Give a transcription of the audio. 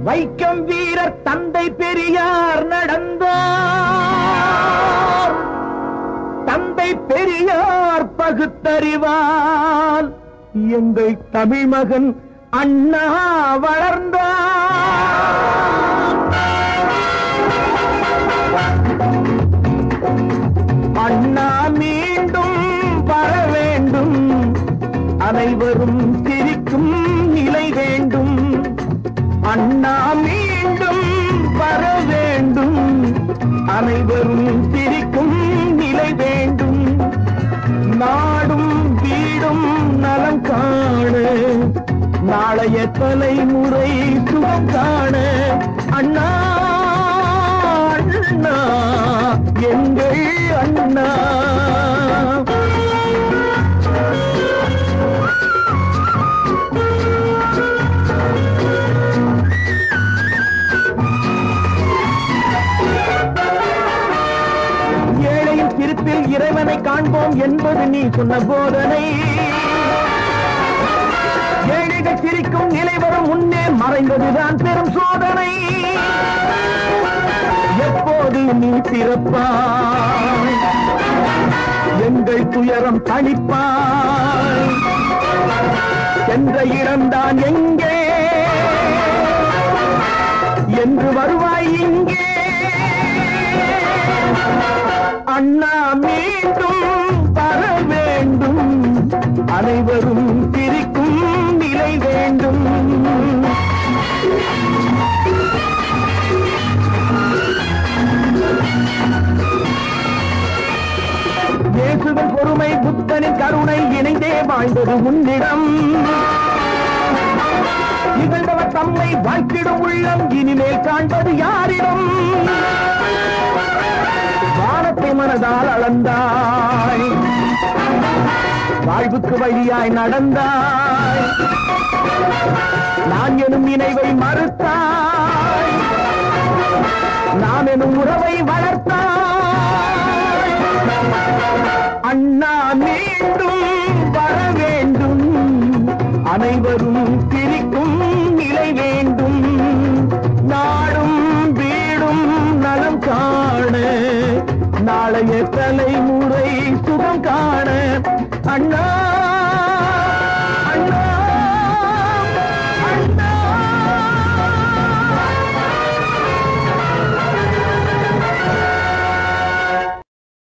வைக்கம் வீரர் தந்தை பெரியார் நடந்தார் தந்தை பெரியார் பகுத்தறிவால் எங்கள் தமிழ் மகன் அண்ணா வளர்ந்தார் அண்ணா மீண்டும் வர வேண்டும் அனைவரும் சிரிக்கும் நிலை வேண்டும் அண்ணா மீண்டும் வர வேண்டும் அனைவரும் சிரிக்கும் நிலை வேண்டும் நாடும் வீடும் நலம் காண நாளைய தலைமுறை சுகம் காண அண்ணா அண்ணா எங்கள் அண்ணா ஏழையின் சிரிப்பில் இறைவனை காண்போம் என்பது நீ சொன்ன போதனை ஏழைகள் சிரிக்கும் நிலை வரும் முன்னே மறைந்ததுதான் பெரும் சோதனை எப்போது நீ பிறப்பாய் எங்கள் துயரம் தணிப்பாய் என்ற இடம்தான் எங்கே என்று வருவாய் இங்கே அண்ணா மீண்டும் வர வேண்டும் அனைவரும் சிரிக்கும் நிலை வேண்டும் இயேசுவின் பொறுமை புத்தனின் கருணை இணைந்தே வாழ்ந்தது உன்னிடம் இகழ்ந்தவர் தம்மை வாழ்த்திடும் உள்ளம் இனிமேல் காண்பது யாரிடம் வானத்தை மனதால் அளந்தாய் வாழ்வுக்கு வழியாய் நடந்தாய் நான் எனும் நினைவை மறுத்தாய் நாம் எனும் உறவை வளர்த்தாய் அண்ணா மீண்டும் வர வேண்டும் அனைவரும் பிரிக்கும் நிலை வேண்டும் நாடும் வீடும் நலம் காண நாளைய தலைமுறை